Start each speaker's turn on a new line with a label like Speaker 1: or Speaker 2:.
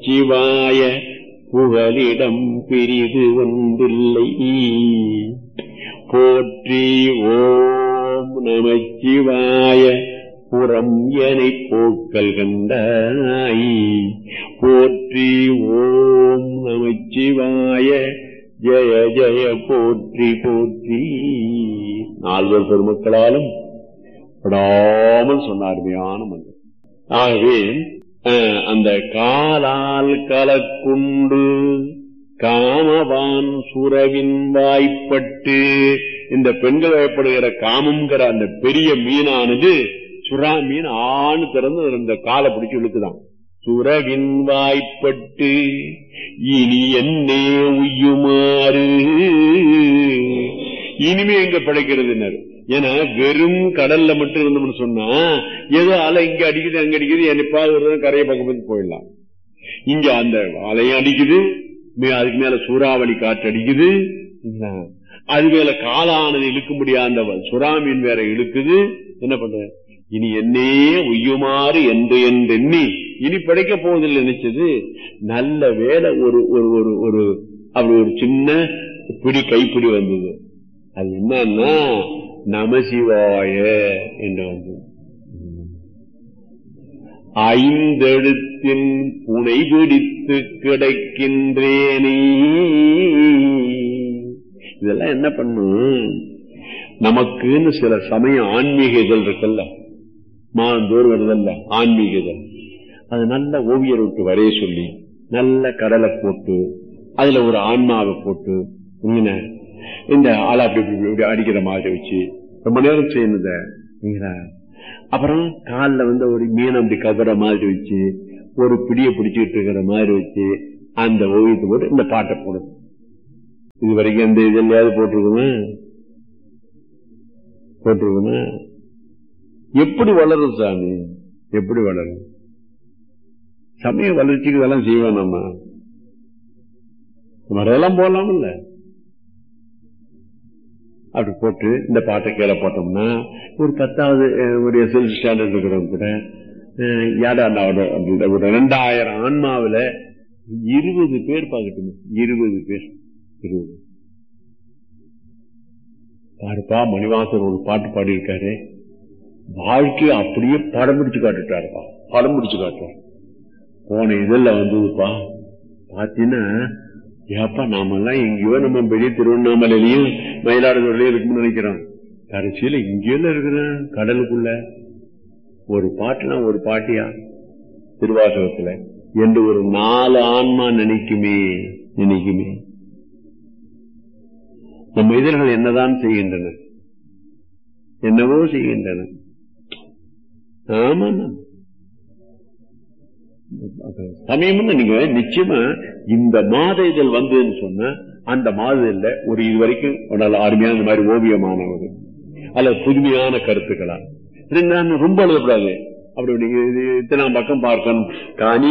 Speaker 1: நமச்சிவாய புகலிடம் பிரிது ஒன்றில்லை போற்றி ஓம் நமச்சிவாய புறம் எனை போக்கல் கண்டாய் போற்றி ஓம் நமச்சிவாய ஜெய ஜெய போற்றி போற்றி நால்வர் பெருமக்களாலும் படாமல் சொன்ன அருமையான மந்திரம் ஆகவே அஹ், அந்த காலால் கலக்குண்டு காமவான் சுரவின் வாய்ப்பட்டு இந்த பெண்கள் வயப்படுகிற காமம்ங்கிற அந்த பெரிய மீனானது சுறா மீன் ஆணு திறந்து இந்த காலை பிடிச்சு இழுக்குதான் சுரவின் வாய்ப்பட்டு இனி என்னே உய்யுமாறு இனிமே எங்க பிழைக்கிறதுனர் ஏன்னா வெறும் கடல்ல மட்டும் இருந்தோம்னு சொன்னா ஏதோ அலை இங்க அடிக்குது அங்க அடிக்குது என்னைப்பாவது ஒரு தடவை கரையை பக்கம் போயிடலாம் இங்க அந்த அலையும் அடிக்குது மே- அதுக்கு மேல சூறாவளி காற்று அடிக்குது அது மேல காலானது இழுக்க முடியாத அந்த சுறா மீன் வேற இழுக்குது என்ன பண்ற இனி என்னே உய்யுமாறு என்று என்றெண்ணி இனி பிழைக்க போவதில்லை நினைச்சது நல்ல வேலை ஒரு ஒரு ஒரு ஒரு அப்படி ஒரு சின்ன பிடி கைப்பிடி வந்தது அது என்னன்னா நமசிவாய என்று வந்தது ஐந்தெழுத்தின் புனை பிடித்து கிடக்கின்றேனே இதெல்லாம் என்ன பண்ணும் நமக்குன்னு சில சமயம் ஆன்மீக இதழ் இருக்குல்ல மாதந்தோறும் வருதல்ல ஆன்மீக இதழ் அது நல்ல ஓவியர் விட்டு வரைய சொல்லி நல்ல கடலை போட்டு அதுல ஒரு ஆன்மாவை போட்டு என்ன, இந்த ஆளை அப்படி இப்படி இப்படி அடிக்கிற மாதிரி வச்சு ரொம்ப நேரம் செய்யணுத சரிங்களா? அப்புறம் கால்ல வந்து ஒரு மீன் அப்படி கவர மாதிரி வச்சு ஒரு பிடியை பிடிச்சிட்டு இருக்கிற மாதிரி வச்சு அந்த ஓவியத்தை போட்டு இந்த பாட்டை போடும் இது வரைக்கும் எந்த இதெல்லாம் போட்டிருக்குமா போட்டிருக்குமா எப்படி வளரும் சாமி எப்படி வளரும் சமய வளர்ச்சிக்கு இதெல்லாம் செய்வோம் நம்ம நம்ம அதெல்லாம் போடலாம்ல அப்படி போட்டு இந்த பாட்டை கீழே போட்டோம்னா ஒரு பத்தாவது அஹ், ஒரு எஸ்எல் ஸ்டாண்டர்ட் இருக்கிறவங்க கூட அஹ், யாரா நான் ஒரு- அப்படி ஒரு ரெண்டாயிரம் ஆன்மாவுல இருபது பேர் பார்க்கட்டும் இருபது பேர் இருபது பாருப்பா மணிவாசர் ஒரு பாட்டு பாடியிருக்காரு வாழ்க்கையை அப்படியே படம் பிடிச்சு காட்டுட்டாருப்பா படம் பிடிச்சு காட்டுறாரு போன இதெல்லாம் வந்ததுப்பா பாத்தீங்கன்னா ஏப்பா நாமெல்லாம் எங்கேயோ நம்ம பெரிய திருவண்ணாமலையிலயும் மயிலாடுதுறையிலயும் இருக்கும்னு நினைக்கிறோம் கடைசியில இங்கேயும் இருக்கிறேன் கடலுக்குள்ள ஒரு பாட்டுனா ஒரு பாட்டியா திருவாசகத்துல என்று ஒரு நாலு ஆன்மா நினைக்குமே நினைக்குமே நம்ம இதழ்கள் என்னதான் செய்கின்றன என்னவோ செய்கின்றன ஆமா சமயம்னு நீங்க நிச்சயமா இந்த மாத இதழ் வந்ததுன்னு சொன்னா அந்த மாத இதழ்ல ஒரு இது வரைக்கும் ஒரு நல்ல அருமையான இந்த மாதிரி ஓவியமானவர் அல்ல புதுமையான கருத்துக்களா இது நான் ரொம்ப எழுதக்கூடாது அப்படி நீங்க இது இத்தனாம் பக்கம் பார்க்கணும் காணி